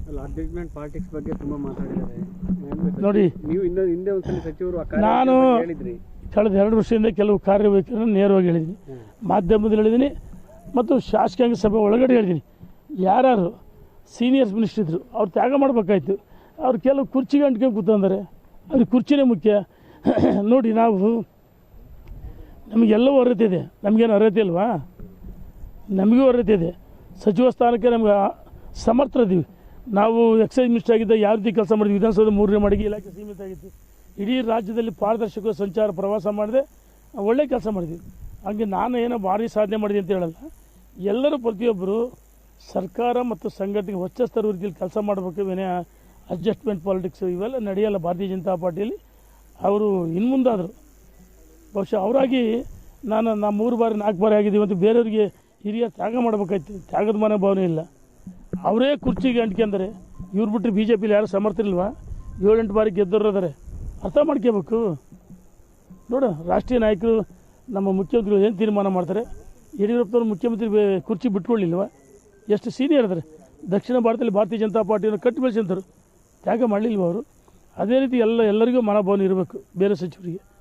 ಅಲ್ಲ adjustment politics ಬಗ್ಗೆ ತುಂಬಾ ಮಾತಾಡಿದ್ದಾರೆ ಅಂದ್ರೆ ಸಚಿವ- ನೋಡಿ ನೀವು ಹಿಂದೆ ಹಿಂದೆ ಒಂದ್ಸಲ ಸಚಿವರು ಆ ಕಾರ್ಯ ನಾನು ಬಗ್ಗೆ ಹೇಳಿದ್ರಿ ಕಳೆದ ಎರಡು ವರ್ಷದಿಂದ ಕೆಲವು ಕಾರ್ಯವೈಖರಿಯನ್ನು ನೇರವಾಗಿ ಹೇಳಿದ್ದೀನಿ ಮಾಧ್ಯಮದಲ್ಲಿ ಹೇಳಿದ್ದೀನಿ ಮತ್ತು ಶಾಸಕಾಂಗ ಸಭೆ ಒಳಗಡೆ ಹೇಳಿದ್ದೀನಿ ಯಾರ್ಯಾರು ಸೀನಿಯರ್ಸ್ ಮಿನಿಸ್ಟರ್ ಇದ್ದರು ಅವ್ರು ತ್ಯಾಗ ಮಾಡಬೇಕಾಯ್ತು ಅವ್ರು ಕೆಲವು ಕುರ್ಚಿಗೆ ಅಂಟ್ಕೊಂಡು ಕೂತಂದರೆ ಅದು ಕುರ್ಚಿನೇ ಮುಖ್ಯ ನೋಡಿ ನಾವು ನಮಗೆಲ್ಲವೂ ಅರ್ಹತೆ ಇದೆ ನಮಗೇನು ಅರ್ಹತೆ ಇಲ್ವಾ ನಮಗೂ ಅರ್ಹತೆ ಇದೆ ಸಚಿವ ಸ್ಥಾನಕ್ಕೆ ನಮ್ಗೆ ಸಮರ್ಥರಿದ್ದೀವಿ ನಾವು ಎಕ್ಸೈಸ್ ಮಿನಿಸ್ಟರ್ ಆಗಿದ್ದ ಯಾವ ರೀತಿ ಕೆಲಸ ಮಾಡಿದ್ವಿ ವಿಧಾನಸೌಧ ಮೂರನೇ ಮಡಿಗೆ ಇಲಾಖೆ ಸೀಮಿತ ಆಗಿತ್ತು ಇಡೀ ರಾಜ್ಯದಲ್ಲಿ ಪಾರದರ್ಶಕ ಸಂಚಾರ ಪ್ರವಾಸ ಮಾಡಿದೆ ಒಳ್ಳೆ ಕೆಲಸ ಮಾಡಿದ್ವಿ ಹಂಗೆ ನಾನು ಏನೋ ಭಾರಿ ಸಾಧನೆ ಮಾಡಿದೆ ಅಂತ ಹೇಳಲ್ಲ ಎಲ್ಲರೂ ಪ್ರತಿಯೊಬ್ಬರು ಸರ್ಕಾರ ಮತ್ತು ಸಂಘಟನೆಗೆ ಹೊಚ್ಚಸ್ತರ ರೀತಿಯಲ್ಲಿ ಕೆಲಸ ಮಾಡಬೇಕು ವಿನಯ ಅಡ್ಜಸ್ಟ್ಮೆಂಟ್ ಪಾಲಿಟಿಕ್ಸ್ ಇವೆಲ್ಲ ನಡೆಯಲ್ಲ ಭಾರತೀಯ ಜನತಾ ಪಾರ್ಟಿಯಲ್ಲಿ ಅವರು ಇನ್ನು ಮುಂದಾದರು ಬಹುಶಃ ಅವರಾಗಿ ನಾನು ನಾ ಮೂರು ಬಾರಿ ನಾಲ್ಕು ಬಾರಿ ಆಗಿದ್ದೀವಿ ಮತ್ತು ಬೇರೆಯವರಿಗೆ ಹಿರಿಯ ತ್ಯಾಗ ಮಾಡಬೇಕಾಯ್ತು ತ್ಯಾಗದ ಮನೋಭಾವನೆ ಇಲ್ಲ ಅವರೇ ಕುರ್ಚಿಗೆ ಅಂಟ್ಕೊಂಡರೆ ಇವ್ರು ಬಿಟ್ಟರೆ ಬಿ ಜೆ ಪಿಲಿ ಯಾರು ಸಮರ್ಥರಿಲ್ವಾ ಏಳೆಂಟು ಬಾರಿ ಗೆದ್ದವರು ಅದಾರೆ ಅರ್ಥ ಮಾಡ್ಕೋಬೇಕು ನೋಡು ರಾಷ್ಟ್ರೀಯ ನಾಯಕರು ನಮ್ಮ ಮುಖ್ಯಮಂತ್ರಿಗಳು ಏನು ತೀರ್ಮಾನ ಮಾಡ್ತಾರೆ ಯಡಿಯೂರಪ್ಪನವ್ರು ಮುಖ್ಯಮಂತ್ರಿ ಬೇ- ಕುರ್ಚಿ ಬಿಟ್ಕೊಳ್ಳಿಲ್ವ ಎಷ್ಟು ಸೀನಿಯರ್ ಇದ್ದಾರೆ ದಕ್ಷಿಣ ಭಾರತದಲ್ಲಿ ಭಾರತೀಯ ಜನತಾ ಪಾರ್ಟಿಯನ್ನು ಕಟ್ಟಿ ಬೆಳೆಸಿಂತಾರೆ ತ್ಯಾಗ ಮಾಡಲಿಲ್ವ ಅವರು ಅದೇ ರೀತಿ ಎಲ್ಲ ಎಲ್ಲರಿಗೂ ಮನೋಭಾವನೆ ಇರಬೇಕು ಬೇರೆ ಸಚಿವರಿಗೆ